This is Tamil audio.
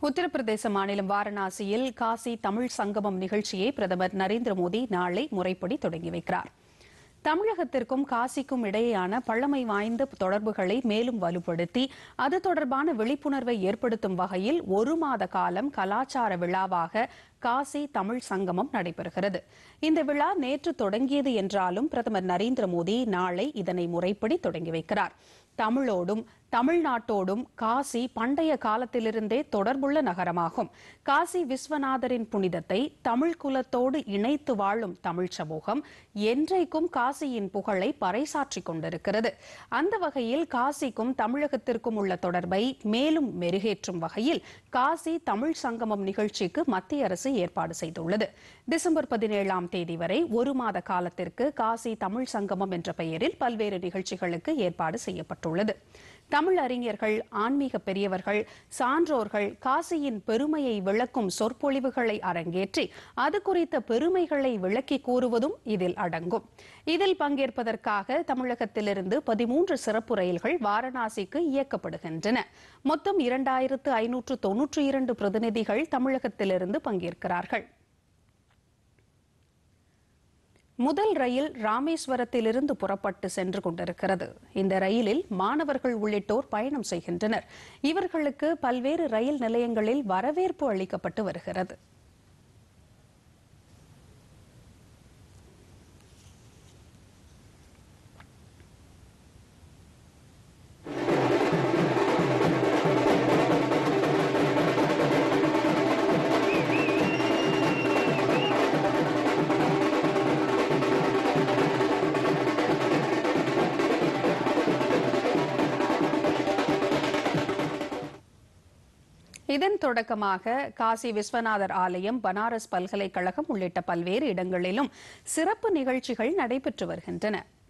உத்தரப்பிரதேச மாநிலம் வாரணாசியில் காசி தமிழ் சங்கமம் நிகழ்ச்சியை பிரதமர் நரேந்திர மோடி நாளை முறைப்படி தொடங்கி வைக்கிறார் தமிழகத்திற்கும் காசிக்கும் இடையேயான பழமை வாய்ந்த தொடர்புகளை மேலும் வலுப்படுத்தி அது தொடர்பான விழிப்புணர்வை ஏற்படுத்தும் வகையில் ஒரு மாத காலம் கலாச்சார விழாவாக காசி தமிழ் சங்கமம் நடைபெறுகிறது இந்த விழா நேற்று தொடங்கியது என்றாலும் பிரதமர் நரேந்திர மோடி நாளை இதனை முறைப்படி தொடங்கி வைக்கிறார் தமிழோடும் தமிழ்நாட்டோடும் காசி பண்டைய காலத்திலிருந்தே தொடர்புள்ள நகரமாகும் காசி விஸ்வநாதரின் புனிதத்தை தமிழ் குலத்தோடு இணைத்து வாழும் தமிழ் சமூகம் என்றைக்கும் காசியின் புகழை பறைசாற்றிக் கொண்டிருக்கிறது அந்த வகையில் காசிக்கும் தமிழகத்திற்கும் உள்ள தொடர்பை மேலும் மெருகேற்றும் வகையில் காசி தமிழ் சங்கமம் நிகழ்ச்சிக்கு மத்திய அரசு ஏற்பாடு செய்துள்ளது டிசம்பர் பதினேழாம் தேதி வரை ஒரு மாத காலத்திற்கு காசி தமிழ் சங்கமம் என்ற பெயரில் பல்வேறு நிகழ்ச்சிகளுக்கு ஏற்பாடு செய்யப்பட்டுள்ளது தமிழ் அறிஞர்கள் ஆன்மீக பெரியவர்கள் சான்றோர்கள் காசியின் பெருமையை விளக்கும் சொற்பொழிவுகளை அரங்கேற்றி அது குறித்த பெருமைகளை விளக்கி கூறுவதும் இதில் அடங்கும் இதில் பங்கேற்பதற்காக தமிழகத்திலிருந்து பதிமூன்று சிறப்பு ரயில்கள் வாரணாசிக்கு இயக்கப்படுகின்றன மொத்தம் இரண்டாயிரத்து ஐநூற்று தொன்னூற்றி இரண்டு பிரதிநிதிகள் தமிழகத்திலிருந்து பங்கேற்கிறார்கள் முதல் ரயில் ராமேஸ்வரத்திலிருந்து புறப்பட்டு சென்று கொண்டிருக்கிறது இந்த ரயிலில் மாணவர்கள் உள்ளிட்டோர் பயணம் செய்கின்றனர் இவர்களுக்கு பல்வேறு ரயில் நிலையங்களில் வரவேற்பு அளிக்கப்பட்டு வருகிறது இதன் தொடக்கமாக காசி விஸ்வநாதர் ஆலயம் பனாரஸ் பல்கலைக்கழகம் உள்ளிட்ட பல்வேறு இடங்களிலும் சிறப்பு நிகழ்ச்சிகள் நடைபெற்று வருகின்றன